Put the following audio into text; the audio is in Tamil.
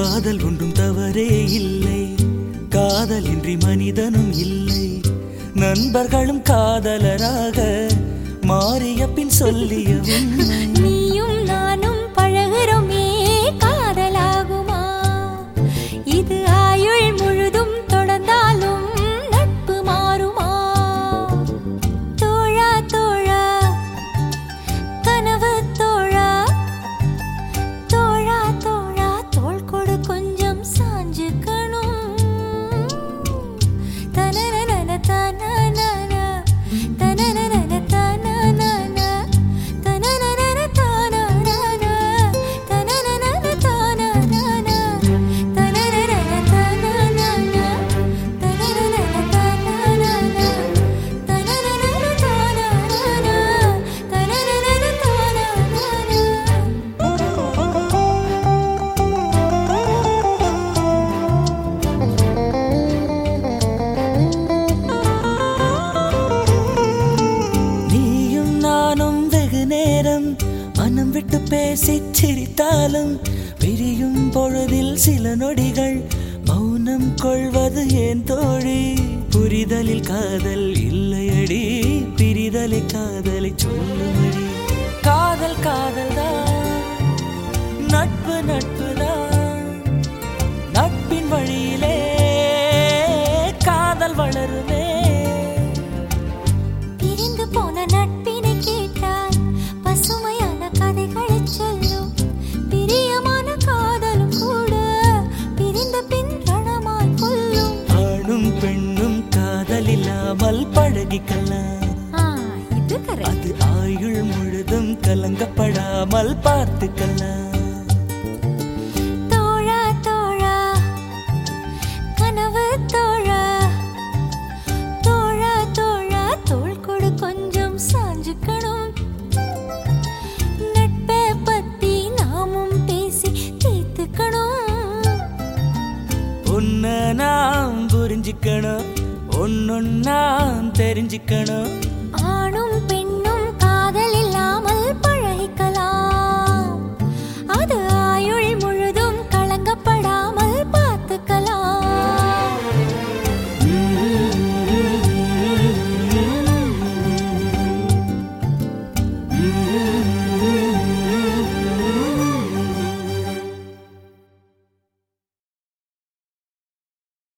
காதல் ஒன்றும் தவறே இல்லை காதலின்றி மனிதனும் இல்லை நண்பர்களும் காதலராக மாறிய பின் சொல்லிய உண்மை நீயும் நானும் பழகுறோமே காதலாகுமா இது ஆயுள் முழுதும் தொடர்ந்தாலும் நட்பு மாறுமா தோழா தோழா கனவு தோழா தோழா தோழா தோள் கொடு கொஞ்சம் சாஞ்சுக்கணும் தனனனன தனனன தனனனன தனனன தனனனன தனனன தனனனன தனனன தனனனன தனனன தனனனன தனனன தனனனன தனனன தனனனன நீயும் நானும் வெகு நேரம் மனம் விட்டு பேசி சிரித்தாலும் பிரியும் பொழுதில் சில நொடிகள் மௌனம் கொள்வது ஏன் தோழி புரிதலில் காதல் இல்லையடி பிரிதலை காதலை சொல்லுமடி காதல் காதல் தான் நட்பு நட்பு தான் நட்பின் வழியிலே காதல் வளருமே பிரிந்து போன நட்பினை கேட்டால் பசுமையான கதைகளை சொல்லும் பிரியமான காதலும் கூட பிரிந்த பின் ரணமாய் கொல்லும் ஆணும் பெண்ணும் காதல் இல்லாமல் பழகிக்கலாம் ஆ, இது correct. அது ஆயுள் முழுதும் கலங்கப்படாமல் பார்த்துக்கலாம் தோழா தோழா கனவு தோழா தோழா தோழா தோள் கொடு கொஞ்சம் சாஞ்சுக்கணும் நட்பை பத்தி நாமும் பேசி தீர்த்துக்கணும் உன்னை நாம் புரிஞ்சுக்கணும் ஒன்னொன்னா தெரிஞ்சுக்கணும்